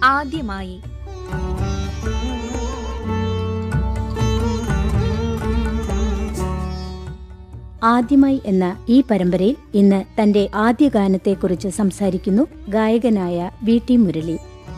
ആദ്യമായി ആദ്യമായി എന്ന ഈ പരമ്പരയിൽ ഇന്ന് തന്റെ ആദ്യ ഗാനത്തെക്കുറിച്ച് സംസാരിക്കുന്നു ഗായകനായ വി ടി മുരളി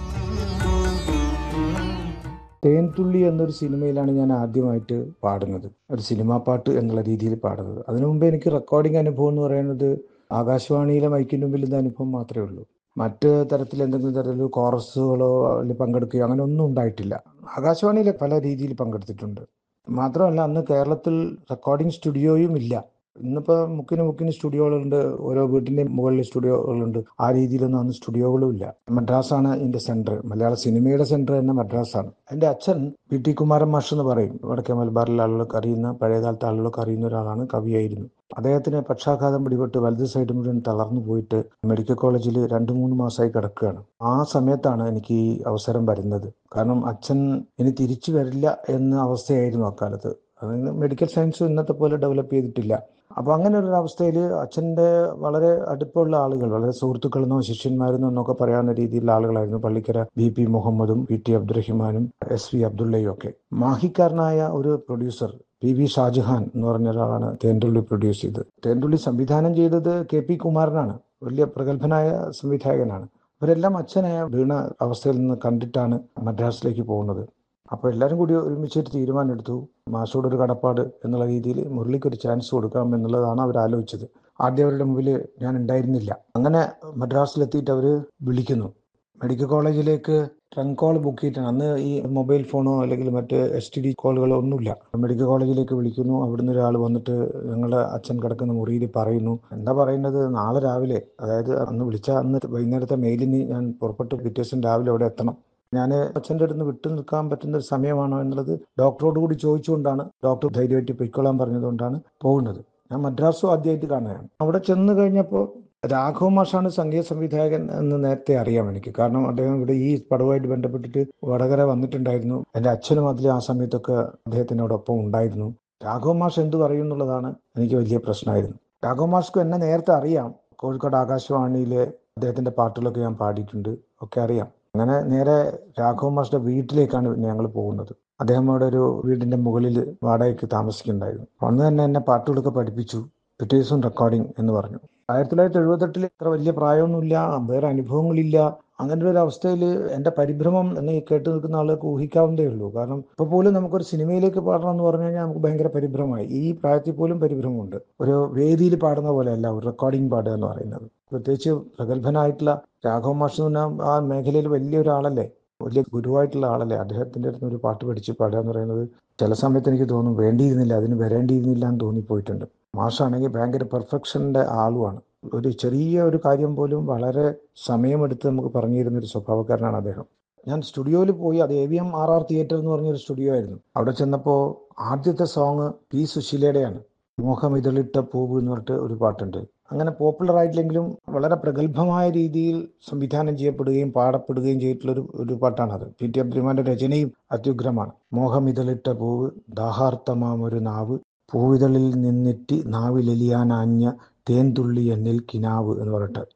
തേൻതുള്ളി എന്നൊരു സിനിമയിലാണ് ഞാൻ ആദ്യമായിട്ട് പാടുന്നത് ഒരു സിനിമാ പാട്ട് എന്നുള്ള രീതിയിൽ പാടുന്നത് അതിനു മുമ്പ് എനിക്ക് റെക്കോർഡിംഗ് അനുഭവം എന്ന് പറയുന്നത് ആകാശവാണിയിലെ മൈക്കിൻ്റെ മുമ്പിൽ നിന്ന് അനുഭവം മാത്രമേ ഉള്ളൂ മറ്റ് തരത്തിൽ എന്തെങ്കിലും തരത്തിൽ കോറസുകളോ അല്ലെങ്കിൽ പങ്കെടുക്കുകയോ അങ്ങനെ ഒന്നും ഉണ്ടായിട്ടില്ല ആകാശവാണിയിലെ പല രീതിയിൽ പങ്കെടുത്തിട്ടുണ്ട് മാത്രമല്ല അന്ന് കേരളത്തിൽ റെക്കോർഡിംഗ് സ്റ്റുഡിയോയും ഇല്ല ഇന്നിപ്പോൾ മുക്കിന് മുക്കിന് സ്റ്റുഡിയോകളുണ്ട് ഓരോ വീട്ടിൻ്റെയും മുകളിൽ സ്റ്റുഡിയോകളുണ്ട് ആ രീതിയിലൊന്നും അന്ന് സ്റ്റുഡിയോകളും ഇല്ല മദ്രാസാണ് ഇതിൻ്റെ സെൻറ്റർ മലയാള സിനിമയുടെ സെൻറ്റർ തന്നെ മദ്രാസാണ് എൻ്റെ അച്ഛൻ പി ടി കുമാരൻ മാഷ് എന്ന് പറയും വടക്കേ മലബാറിലെ ആളുകളൊക്കെ അറിയുന്ന പഴയകാലത്തെ ആളുകളൊക്കെ അറിയുന്ന ഒരാളാണ് കവിയായിരുന്നു അദ്ദേഹത്തിന് പക്ഷാഘാതം പിടിപെട്ട് വലത് സൈഡ് മുഴുവൻ തളർന്നു പോയിട്ട് മെഡിക്കൽ കോളേജിൽ രണ്ട് മൂന്ന് മാസമായി കിടക്കുകയാണ് ആ സമയത്താണ് എനിക്ക് ഈ അവസരം വരുന്നത് കാരണം അച്ഛൻ ഇനി തിരിച്ചു വരില്ല എന്ന അവസ്ഥയായിരുന്നു അക്കാലത്ത് അതായത് മെഡിക്കൽ സയൻസ് ഇന്നത്തെ പോലെ ഡെവലപ്പ് ചെയ്തിട്ടില്ല അപ്പൊ അങ്ങനെ ഒരു അവസ്ഥയിൽ അച്ഛൻ്റെ വളരെ അടുപ്പമുള്ള ആളുകൾ വളരെ സുഹൃത്തുക്കളെന്നോ ശിഷ്യന്മാരെന്നോ എന്നൊക്കെ പറയാവുന്ന രീതിയിലുള്ള ആളുകളായിരുന്നു പള്ളിക്കര ബി പി മുഹമ്മദും പി ടി അബ്ദുറഹിമാനും എസ് വി അബ്ദുള്ളയും ഒക്കെ മാഹിക്കാരനായ ഒരു പ്രൊഡ്യൂസർ പി വി ഷാജഹാൻ എന്ന് പറഞ്ഞ ഒരാളാണ് തേൻതുള്ളി പ്രൊഡ്യൂസ് ചെയ്തത് തേൻതുള്ളി സംവിധാനം ചെയ്തത് കെ പി കുമാരനാണ് വലിയ പ്രഗത്ഭനായ സംവിധായകനാണ് ഇവരെല്ലാം അച്ഛനെ വീണ അവസ്ഥയിൽ നിന്ന് കണ്ടിട്ടാണ് മദ്രാസിലേക്ക് പോകുന്നത് അപ്പോൾ എല്ലാവരും കൂടി ഒരുമിച്ചൊരു തീരുമാനമെടുത്തു മാഷോട് ഒരു കടപ്പാട് എന്നുള്ള രീതിയിൽ മുരളിക്ക് ഒരു ചാൻസ് കൊടുക്കാം എന്നുള്ളതാണ് അവർ ആലോചിച്ചത് ആദ്യം അവരുടെ മുമ്പിൽ ഞാൻ ഉണ്ടായിരുന്നില്ല അങ്ങനെ മദ്രാസിലെത്തിയിട്ട് അവർ വിളിക്കുന്നു മെഡിക്കൽ കോളേജിലേക്ക് ട്രങ്ക് കോൾ ബുക്ക് ചെയ്തിട്ടാണ് അന്ന് ഈ മൊബൈൽ ഫോണോ അല്ലെങ്കിൽ മറ്റ് എസ് ടി ഡി കോളുകളോ ഒന്നുമില്ല മെഡിക്കൽ കോളേജിലേക്ക് വിളിക്കുന്നു അവിടുന്ന് ഒരാൾ വന്നിട്ട് ഞങ്ങളുടെ അച്ഛൻ കിടക്കുന്ന മുറിയിൽ പറയുന്നു എന്താ പറയുന്നത് നാളെ രാവിലെ അതായത് അന്ന് വിളിച്ച അന്ന് വൈകുന്നേരത്തെ മെയിലിന് ഞാൻ പുറപ്പെട്ട് പിറ്റേ ദിവസം രാവിലെ അവിടെ എത്തണം ഞാൻ അച്ഛൻ്റെ അടുത്ത് വിട്ടു നിൽക്കാൻ പറ്റുന്ന ഒരു സമയമാണോ എന്നുള്ളത് ഡോക്ടറോട് കൂടി ചോദിച്ചുകൊണ്ടാണ് ഡോക്ടർ ധൈര്യമായിട്ട് പൊയ്ക്കൊള്ളാൻ പറഞ്ഞതുകൊണ്ടാണ് പോകുന്നത് ഞാൻ മദ്രാസും ആദ്യമായിട്ട് കാണുകയാണ് അവിടെ ചെന്ന് കഴിഞ്ഞപ്പോൾ രാഘവ മാഷാണ് സംഗീത സംവിധായകൻ എന്ന് നേരത്തെ അറിയാം എനിക്ക് കാരണം അദ്ദേഹം ഇവിടെ ഈ പടവുമായിട്ട് ബന്ധപ്പെട്ടിട്ട് വടകര വന്നിട്ടുണ്ടായിരുന്നു എൻ്റെ അച്ഛനും അതിൽ ആ സമയത്തൊക്കെ അദ്ദേഹത്തിനോടൊപ്പം ഉണ്ടായിരുന്നു രാഘവ മാഷ് എന്ത് പറയും എന്നുള്ളതാണ് എനിക്ക് വലിയ പ്രശ്നമായിരുന്നു രാഘവ മാഷ്ക്ക് എന്നെ നേരത്തെ അറിയാം കോഴിക്കോട് ആകാശവാണിയിലെ അദ്ദേഹത്തിന്റെ പാട്ടുകളൊക്കെ ഞാൻ പാടിയിട്ടുണ്ട് ഒക്കെ അറിയാം അങ്ങനെ നേരെ രാഘവ മാഷിന്റെ വീട്ടിലേക്കാണ് ഞങ്ങൾ പോകുന്നത് അദ്ദേഹം അവിടെ ഒരു വീടിന്റെ മുകളിൽ വാടകയ്ക്ക് താമസിക്കുന്നുണ്ടായിരുന്നു അന്ന് തന്നെ എന്നെ പാട്ടുകളൊക്കെ പഠിപ്പിച്ചു പിറ്റേ ദിവസം റെക്കോർഡിംഗ് എന്ന് പറഞ്ഞു ആയിരത്തി തൊള്ളായിരത്തി എഴുപത്തെട്ടിൽ ഇത്ര വലിയ പ്രായമൊന്നുമില്ല വേറെ അനുഭവങ്ങളില്ല അങ്ങനെ ഒരു അവസ്ഥയിൽ എൻ്റെ പരിഭ്രമം എന്ന് കേട്ട് നിൽക്കുന്ന ആളുകൾക്ക് ഊഹിക്കാവുന്നതേ ഉള്ളൂ കാരണം ഇപ്പോൾ പോലും നമുക്കൊരു സിനിമയിലേക്ക് പാടണം എന്ന് പറഞ്ഞു കഴിഞ്ഞാൽ നമുക്ക് ഭയങ്കര പരിഭ്രമമായി ഈ പ്രായത്തിൽ പോലും പരിഭ്രമമുണ്ട് ഒരു വേദിയിൽ പാടുന്ന പോലെയല്ല ഒരു റെക്കോർഡിംഗ് പാടുക എന്ന് പറയുന്നത് പ്രത്യേകിച്ച് പ്രഗത്ഭനായിട്ടുള്ള രാഘവ മാഷ് എന്ന് പറഞ്ഞാൽ ആ മേഖലയിൽ വലിയൊരാളല്ലേ വലിയ ഗുരുവായിട്ടുള്ള ആളല്ലേ അദ്ദേഹത്തിൻ്റെ അടുത്ത് ഒരു പാട്ട് പഠിച്ച് പാടുക എന്ന് പറയുന്നത് ചില സമയത്ത് എനിക്ക് തോന്നും വേണ്ടിയിരുന്നില്ല അതിന് വരേണ്ടിയിരുന്നില്ല എന്ന് തോന്നിപ്പോയിട്ടുണ്ട് മാഷാണെങ്കിൽ ഭയങ്കര പെർഫെക്ഷൻ്റെ ആളുമാണ് ഒരു ചെറിയ ഒരു കാര്യം പോലും വളരെ സമയമെടുത്ത് നമുക്ക് പറഞ്ഞു തരുന്ന ഒരു സ്വഭാവക്കാരനാണ് അദ്ദേഹം ഞാൻ സ്റ്റുഡിയോയിൽ പോയി അത് A V M R R theatre എന്ന് പറഞ്ഞൊരു സ്റ്റുഡിയോ ആയിരുന്നു അവിടെ ചെന്നപ്പോൾ ആദ്യത്തെ സോങ് പി സുശീലയുടെയാണ് മോഹമിതളിട്ട പൂവ് എന്ന് പറഞ്ഞിട്ട് ഒരു പാട്ടുണ്ട് അങ്ങനെ പോപ്പുലർ ആയിട്ടില്ലെങ്കിലും വളരെ പ്രഗത്ഭമായ രീതിയിൽ സംവിധാനം ചെയ്യപ്പെടുകയും പാടപ്പെടുകയും ചെയ്തിട്ടുള്ള ഒരു ഒരു പാട്ടാണത് പി ടി അബ്ദുമാന്റെ രചനയും അത്യുഗ്രമാണ് മോഹമിതളിട്ട പൂവ് ദാഹാർത്ഥമാമൊരു നാവ് പൂവിതളിൽ നിന്നിട്ട് നാവിലെലിയാനാഞ്ഞ തേൻതുള്ളി എന്നിൽ കിനാവ് എന്ന് പറഞ്ഞിട്ട്